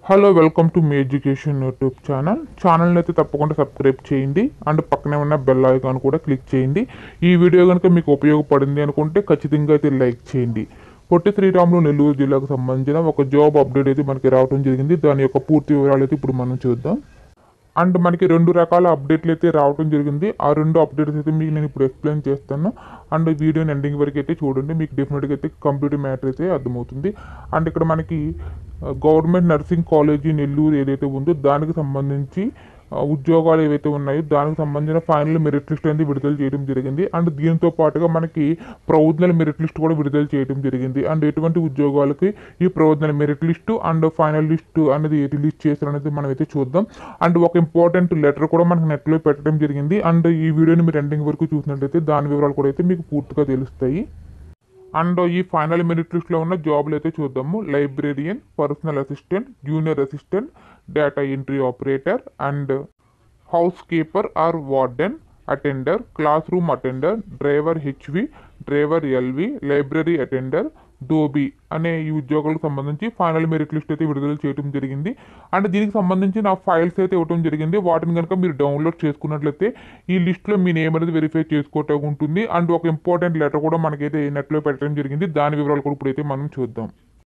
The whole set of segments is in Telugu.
హలో వెల్కమ్ టు మీ ఎడ్యుకేషన్ యూట్యూబ్ ఛానల్ ఛానల్ని అయితే తప్పకుండా సబ్స్క్రైబ్ చేయండి అండ్ పక్కనే ఉన్న బెల్ ఐకాన్ కూడా క్లిక్ చేయండి ఈ వీడియో కనుక మీకు ఉపయోగపడింది అనుకుంటే ఖచ్చితంగా అయితే లైక్ చేయండి పొట్టి శ్రీరాములు నెల్లూరు జిల్లాకు సంబంధించిన ఒక జాబ్ అప్డేట్ అయితే మనకి రావడం జరిగింది దాని యొక్క పూర్తి వివరాలు అయితే ఇప్పుడు మనం చూద్దాం అండ్ మనకి రెండు రకాల అప్డేట్లు అయితే రావడం జరిగింది ఆ రెండు అప్డేట్స్ అయితే మీకు నేను ఇప్పుడు ఎక్స్ప్లెయిన్ చేస్తాను అండ్ వీడియోని ఎండింగ్ వరకు అయితే చూడండి మీకు డెఫినెట్గా అయితే కంప్లీట్ మ్యాటర్ అయితే అర్థమవుతుంది అండ్ ఇక్కడ మనకి గవర్నమెంట్ నర్సింగ్ కాలేజీ నెల్లూరు ఏదైతే ఉందో దానికి సంబంధించి ఆ, ఉద్యోగాలు ఏవైతే ఉన్నాయో దానికి సంబంధించిన ఫైనల్ మెరిట్ లిస్ట్ అనేది విడుదల చేయడం జరిగింది అండ్ దీంతో పాటుగా మనకి ప్రొవిజనల్ మెరిట్ లిస్ట్ కూడా విడుదల చేయడం జరిగింది అండ్ ఎటువంటి ఉద్యోగాలకి ఈ provisional merit list and final list అనేది రిలీజ్ చేశారు అనేది మనం అయితే చూద్దాం అండ్ ఒక ఇంపార్టెంట్ లెటర్ కూడా మనకి నెట్లో పెట్టడం జరిగింది అండ్ ఈ వీడియోని మీరు ఎండింగ్ వరకు చూసినట్లయితే దాని వివరాలు కూడా అయితే మీకు పూర్తిగా తెలుస్తాయి అండ్ ఈ ఫైనల్ మెరిట్ లిస్ట్లో ఉన్న జాబ్లు అయితే చూద్దాము librarian personal assistant junior assistant data entry operator and house keeper or warden attender class room attender driver HV driver LV library attender dhobi అనే ఈ ఉద్యోగాలకు సంబంధించి ఫైనల్ మెరిట్ లిస్ట్ అయితే విడుదల చేయడం జరిగింది అండ్ దీనికి సంబంధించి నా ఫైల్స్ అయితే ఇవ్వడం జరిగింది వాటిని కనుక మీరు డౌన్లోడ్ చేసుకున్నట్లయితే ఈ లిస్ట్లో మీ నేమ్ అనేది వెరిఫై చేసుకోవటం ఉంటుంది అండ్ ఒక ఇంపార్టెంట్ లెటర్ కూడా మనకైతే నెట్లో పెట్టడం జరిగింది దాని వివరాలు కూడా ఇప్పుడైతే మనం చూద్దాం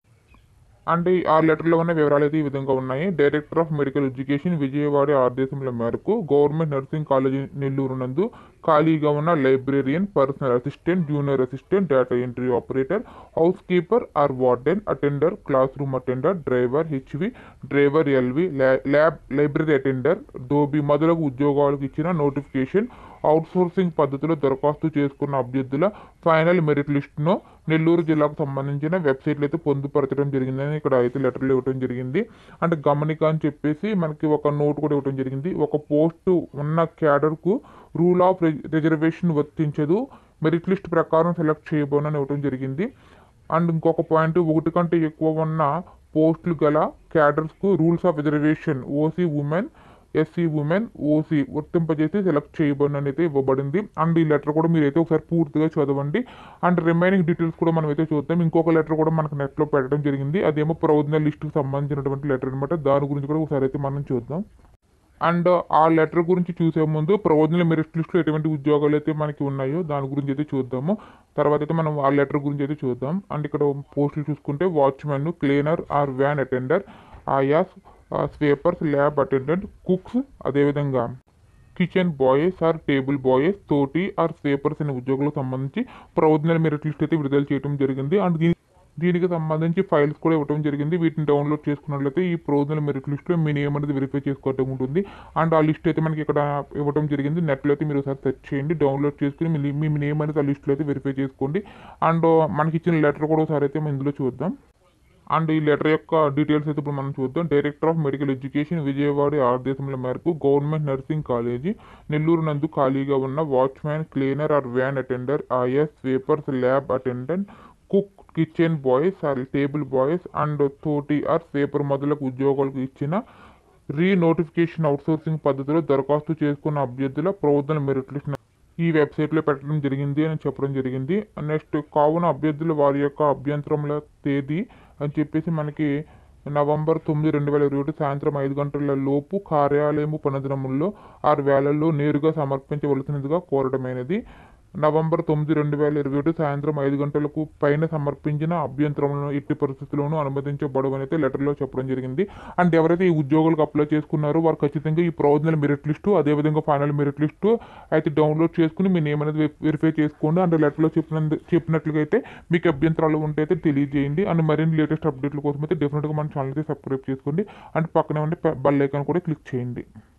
అండ్ ఈ ఆ లెటర్లో ఉన్న వివరాలు అయితే ఈ విధంగా ఉన్నాయి director of medical education Vijayawada ఆదేశముల మేరకు గవర్నమెంట్ నర్సింగ్ కాలేజీ నెల్లూరు నందు ఖాళీగా ఉన్న librarian personal assistant junior assistant data entry operator house keeper or warden attender class room attender driver HV driver LV lab library attender dhobi మొదలగు ఉద్యోగాలకు ఇచ్చిన నోటిఫికేషన్ అవుట్సోర్సింగ్ పద్ధతిలో దరఖాస్తు చేసుకున్న అభ్యర్థుల ఫైనల్ మెరిట్ లిస్ట్ను నెల్లూరు జిల్లాకు సంబంధించిన వెబ్సైట్లు అయితే పొందుపరచడం జరిగిందని ఇక్కడ అయితే లెటర్లు ఇవ్వడం జరిగింది అంటే గమనిక అని చెప్పేసి మనకి ఒక నోట్ కూడా ఇవ్వడం జరిగింది ఒక పోస్టు ఉన్న క్యాడర్కు రూల్ ఆఫ్ రిజర్వేషన్ వర్తించదు మెరిట్ లిస్ట్ ప్రకారం సెలెక్ట్ చేయబోనని ఇవ్వడం జరిగింది అండ్ ఇంకొక పాయింట్ ఒకటి కంటే ఎక్కువ ఉన్న పోస్టులు గల క్యాడర్స్కు rules of reservation OC women SC women OC వర్తింపజేసి సెలెక్ట్ చేయబడిన అయితే ఇవ్వబడింది అండ్ ఈ లెటర్ కూడా మీరైతే ఒకసారి పూర్తిగా చదవండి అండ్ రిమైనింగ్ డీటెయిల్స్ కూడా మనం అయితే చూద్దాం ఇంకొక లెటర్ కూడా మనకు నెట్లో పెట్టడం జరిగింది అదేమో ప్రొవిజనల్ లిస్ట్కి సంబంధించినటువంటి లెటర్ అనమాట దాని గురించి కూడా ఒకసారి అయితే మనం చూద్దాం అండ్ ఆ లెటర్ గురించి చూసే ముందు ప్రొవిజనల్ మెరిట్ లిస్ట్లో ఎటువంటి ఉద్యోగాలు అయితే మనకి ఉన్నాయో దాని గురించి అయితే చూద్దాము తర్వాత అయితే మనం ఆ లెటర్ గురించి అయితే చూద్దాం అండ్ ఇక్కడ పోస్టులు చూసుకుంటే watchmen cleaner or van attender ayahs sweepers lab attendant cooks అదేవిధంగా kitchen boys or table boys తోటి ఆర్ స్వేపర్స్ అనే ఉద్యోగులకు సంబంధించి ప్రొవిజనల్ మెరిట్ లిస్ట్ అయితే విడుదల చేయడం జరిగింది అండ్ దీని దీనికి సంబంధించి ఫైల్స్ కూడా ఇవ్వడం జరిగింది వీటిని డౌన్లోడ్ చేసుకున్నట్లయితే ఈ ప్రొవిజనల్ మెరిట్ లిస్ట్లో మీ నేమ్ అనేది వెరిఫై చేసుకోవడం ఉంటుంది అండ్ ఆ లిస్ట్ అయితే మనకి ఇక్కడ ఇవ్వడం జరిగింది నెట్లో అయితే మీరు ఒకసారి సెర్చ్ చేయండి డౌన్లోడ్ చేసుకుని మీ మీ నేమ్ అనేది ఆ లిస్ట్లో అయితే వెరిఫై చేసుకోండి అండ్ మనకి ఇచ్చిన లెటర్ కూడా ఒకసారి అయితే మనం ఇందులో చూద్దాం అండ్ ఈ లెటర్ యొక్క డీటెయిల్స్ అయితే ఇప్పుడు మనం చూద్దాం director of medical education Vijayawada ఆదేశముల మేరకు గవర్నమెంట్ నర్సింగ్ కాలేజీ నెల్లూరు నందు ఖాళీగా ఉన్న watchman cleaner or van attender ఐఎస్ sweepers lab attendant cook kitchen boys or table boys and తోటి ఆర్ స్వీపర్ మొదలగు ఉద్యోగాలకు ఇచ్చిన రీ నోటిఫికేషన్ అవుట్సోర్సింగ్ పద్ధతిలో దరఖాస్తు చేసుకున్న అభ్యర్థుల ప్రొవిజనల్ మెరిట్ లిస్ట్ ఈ వెబ్సైట్లో పెట్టడం జరిగింది అని చెప్పడం జరిగింది నెక్స్ట్ కావున అభ్యర్థులు వారి యొక్క అభ్యంతరముల తేదీ అని చెప్పేసి మనకి నవంబర్ తొమ్మిది రెండు వేల ఇరవై ఒకటి సాయంత్రం ఐదు గంటల లోపు కార్యాలయము పనదినముల్లో ఆరు వేలల్లో నేరుగా సమర్పించవలసినదిగా కోరడమైనది నవంబర్ తొమ్మిది రెండు వేల ఇరవై ఒకటి సాయంత్రం ఐదు గంటలకు పైన సమర్పించిన అభ్యంతరములను ఎట్టి పరిస్థితుల్లోనూ అనుమతించబడవని అయితే లెటర్లో చెప్పడం జరిగింది అండ్ ఎవరైతే ఈ ఉద్యోగులకు అప్లై చేసుకున్నారో వారు ఖచ్చితంగా ఈ ప్రొవిజనల్ మెరిట్ లిస్టు అదేవిధంగా ఫైనల్ మెరిట్ లిస్టు అయితే డౌన్లోడ్ చేసుకుని మీ నేమ్ అనేది వెరిఫై చేసుకోండి అండ్ లెటర్లో చెప్పిన చెప్పినట్లుగా అయితే మీకు అభ్యంతరాలు ఉంటే అయితే తెలియజేయండి అండ్ మరిన్ని లేటెస్ట్ అప్డేట్ల కోసం అయితే డెఫినెట్గా మన ఛానల్ అయితే సబ్స్క్రైబ్ చేసుకోండి అండ్ పక్కనే ఉండే బెల్ ఐకాన్ కూడా క్లిక్ చేయండి